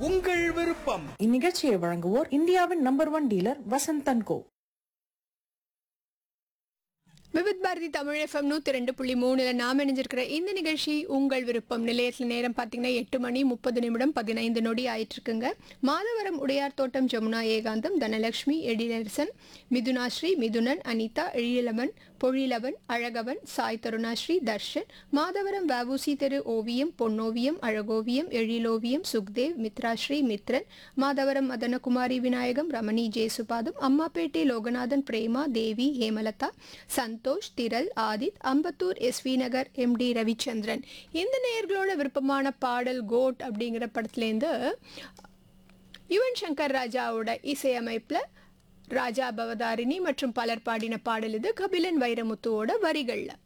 உங்கள் விருப்பம் இந்நிகழ்ச்சியை வழங்குவோர் இந்தியாவின் number one dealer Vasanthan co Vividh Bharati Tamil FM நூற்றி ரெண்டு புள்ளி மூணுல நாம் இணைஞ்சிருக்கிற இந்த நிகழ்ச்சி உங்கள் விருப்பம் நிலையத்தில் நேரம் பார்த்தீங்கன்னா எட்டு மணி முப்பது நிமிடம் பதினைந்து நொடி ஆயிட்டு இருக்குங்க மாதவரம் உடையார் தோட்டம் ஜமுனா ஏகாந்தம் தனலட்சுமி எழிலரசன் மிதுனாஸ்ரீ மிதுனன் அனிதா எழிலவன் பொழிலவன் அழகவன் சாய் தருணாஸ்ரீ தர்ஷன் மாதவரம் வவுசி தெரு ஓவியம் பொன்னோவியம் அழகோவியம் எழிலோவியம் சுக்தேவ் மித்ராஸ்ரீ மித்ரன் மாதவரம் மதனகுமாரி விநாயகம் ரமணி ஜேசுபாதம் அம்மாப்பேட்டை லோகநாதன் பிரேமா தேவி ஹேமலதா சந்தோஷ் திரள் ஆதித் அம்பத்தூர் எஸ்வி நகர் எம்டி ரவிச்சந்திரன் இந்த நேயர்களோட விருப்பமான பாடல் கோட் அப்படிங்கிற படத்துலேருந்து யுவன் சங்கர் ராஜாவோட இசையமைப்பில் ராஜா பவதாரிணி மற்றும் பலர் பாடின பாடல் இது கபிலன் வைரமுத்துவோட வரிகளில்